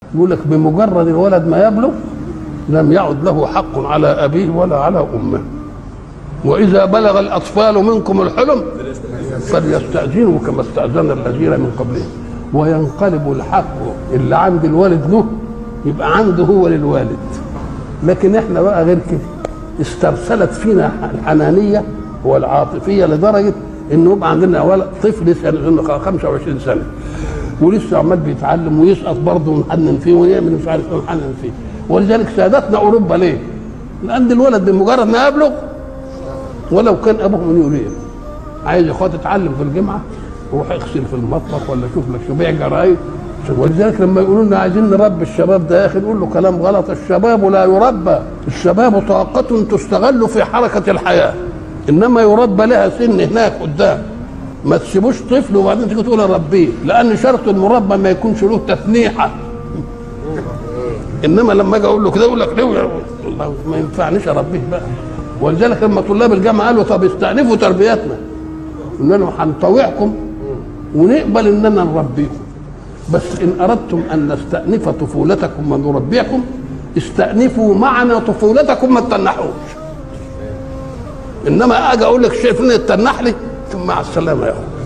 يقول لك بمجرد الولد ما يبلغ لم يعد له حق على ابيه ولا على امه واذا بلغ الاطفال منكم الحلم فليستاذنوا كما استاذن الذين من قبلهم وينقلب الحق اللي عند الوالد له يبقى عنده هو للوالد لكن احنا بقى غير كده استرسلت فينا الحنانيه والعاطفيه لدرجه انه يبقى عندنا ولد طفل لسه عنده 25 سنه ولسه عمال بيتعلم ويسقط برضه ونحنن فيه ونعمل مش عارف ايه ونحنن فيه ولذلك سادتنا اوروبا ليه؟ لان الولد بمجرد ما يبلغ ولو كان ابوه من يريد عايز يا اخويا تتعلم في الجامعه روح اغسل في المطبخ ولا شوف لك شو بيع جرايد ولذلك لما يقولوا لنا عايزين نربي الشباب ده يا اخي نقول له كلام غلط الشباب لا يربى الشباب طاقة تستغل في حركة الحياة انما يربى لها سن هناك قدام ما تسيبوش طفل وبعدين تيجي تقول اربيه لان شرط المربى ما يكونش له تثنيحه انما لما اجي اقول له كده يقول لك ليه والله ما ينفعنيش اربيه بقى ولذلك لما طلاب الجامعه قالوا طب استأنفوا تربيتنا قلنا لهم هنطوعكم ونقبل اننا نربيكم بس ان اردتم ان نستأنف طفولتكم ونربيكم استأنفوا معنا طفولتكم ما تتنحوش انما اجي اقول لك شايفين تتنح لي ثم مع السلامه يا اخو